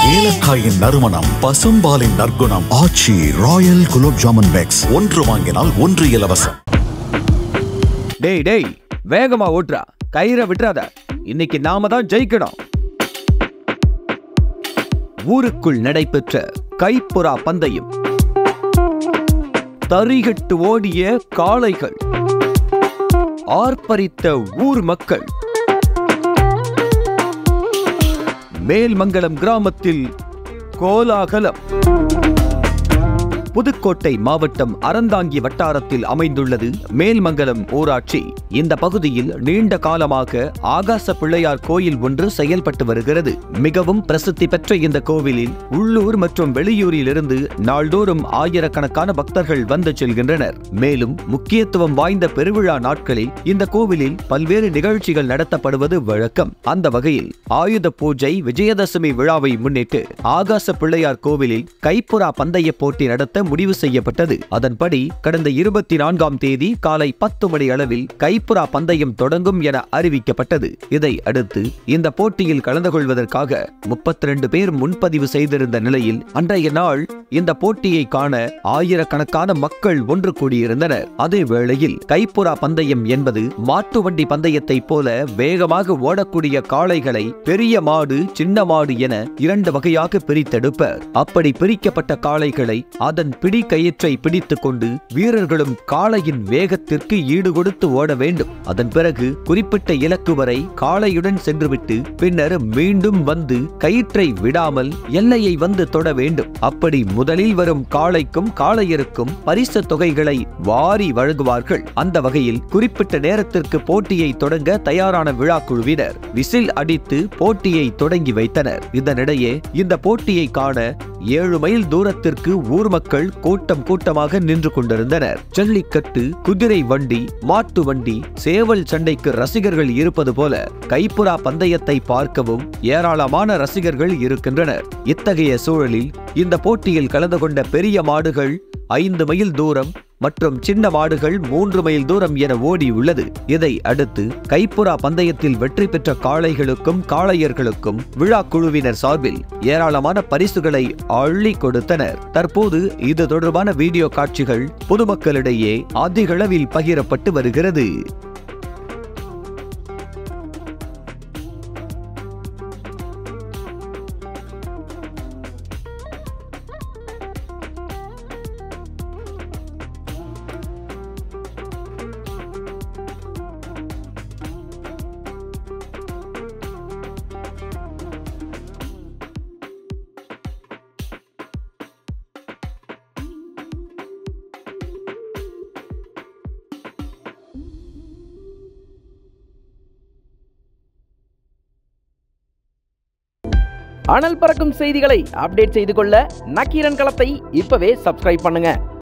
ஏலக்காயின் நறுமணம் பசும்பாலின் நற்குணம் ஆச்சி ராயல் குலோப் ஜாமுன் பேக்ஸ் ஒன்று வாங்கினால் ஒன்று இலவசம் டேய் டேய் வேகமா ஓட்டுறா கயிறை விட்டுறாத இன்னைக்கு நாம தான் ஜெயிக்கணும் ஊருக்குள் நடைபெற்ற கைப்புறா பந்தயம் தறிகட்டு ஓடிய காளைகள் ஆர்ப்பரித்த ஊர் மக்கள் மேல்மங்கலம் கிராமத்தில் கோலாகலம் புதுக்கோட்டை மாவட்டம் அறந்தாங்கி வட்டாரத்தில் அமைந்துள்ளது மேல்மங்கலம் ஊராட்சி இந்த பகுதியில் நீண்ட காலமாக ஆகாச பிள்ளையார் கோயில் ஒன்று செயல்பட்டு வருகிறது மிகவும் பிரசித்தி பெற்ற இந்த கோவிலில் உள்ளூர் மற்றும் வெளியூரில் இருந்து நாள்தோறும் ஆயிரக்கணக்கான பக்தர்கள் வந்து செல்கின்றனர் மேலும் முக்கியத்துவம் வாய்ந்த பெருவிழா நாட்களில் இந்த கோவிலில் பல்வேறு நிகழ்ச்சிகள் நடத்தப்படுவது வழக்கம் அந்த வகையில் ஆயுத பூஜை விஜயதசமி விழாவை முன்னிட்டு ஆகாச பிள்ளையார் கோவிலில் கைப்புறா பந்தய போட்டி நடத்த முடிவு செய்யப்பட்டது அதன்படி கடந்த இருபத்தி நான்காம் தேதி காலை பத்து மணி அளவில் கைப்புறா பந்தயம் தொடங்கும் என அறிவிக்கப்பட்டது இதை அடுத்து இந்த போட்டியில் கலந்து கொள்வதற்காக முப்பத்தி ரெண்டு பேர் முன்பதிவு செய்திருந்த நிலையில் அன்றைய நாள் இந்த போட்டியை காண ஆயிரக்கணக்கான மக்கள் ஒன்று கூடியிருந்தனர் அதே வேளையில் கைப்புறா பந்தயம் என்பது மாட்டு வண்டி பந்தயத்தைப் போல வேகமாக ஓடக்கூடிய காளைகளை பெரிய மாடு சின்ன மாடு என இரண்டு வகையாக பிரித்தெடுப்பர் அப்படி பிரிக்கப்பட்ட காளைகளை அதன் பிடி கயிற்றை பிடித்துக் கொண்டு வீரர்களும் காளையின் வேகத்திற்கு ஈடுகொடுத்து ஓட வேண்டும் அதன் பிறகு குறிப்பிட்ட இலக்கு வரை காளையுடன் சென்றுவிட்டு பின்னர் மீண்டும் வந்து கயிற்றை விடாமல் எல்லையை வந்து தொட வேண்டும் அப்படி முதலில் வரும் காளைக்கும் காளையருக்கும் பரிசு தொகைகளை வாரி வழங்குவார்கள் அந்த வகையில் குறிப்பிட்ட நேரத்திற்கு போட்டியை தொடங்க தயாரான விழா குழுவினர் விசில் அடித்து போட்டியை தொடங்கி வைத்தனர் இதனிடையே இந்த போட்டியை காண ஏழு மைல் தூரத்திற்கு ஊர் மக்கள் கூட்டம் கூட்டமாக நின்று கொண்டிருந்தனர் ஜல்லிக்கட்டு குதிரை வண்டி மாட்டு வண்டி சேவல் சண்டைக்கு ரசிகர்கள் இருப்பது போல கைப்புறா பந்தயத்தை பார்க்கவும் ஏராளமான ரசிகர்கள் இருக்கின்றனர் இத்தகைய சூழலில் இந்த போட்டியில் கலந்து கொண்ட பெரிய மாடுகள் ஐந்து மைல் தூரம் மற்றும் சின்ன மாடுகள் மூன்று மைல் தூரம் என ஓடி உள்ளது இதை அடுத்து கைப்புறா பந்தயத்தில் வெற்றி பெற்ற காளைகளுக்கும் காளையர்களுக்கும் விழா குழுவினர் சார்பில் ஏராளமான பரிசுகளை அள்ளி கொடுத்தனர் தற்போது இது தொடர்பான வீடியோ காட்சிகள் பொதுமக்களிடையே அதிகளவில் பகிரப்பட்டு வருகிறது அனல் பறக்கும் செய்திகளை அப்டேட் செய்து கொள்ள நக்கீரன் களத்தை இப்பவே சப்ஸ்கிரைப் பண்ணுங்க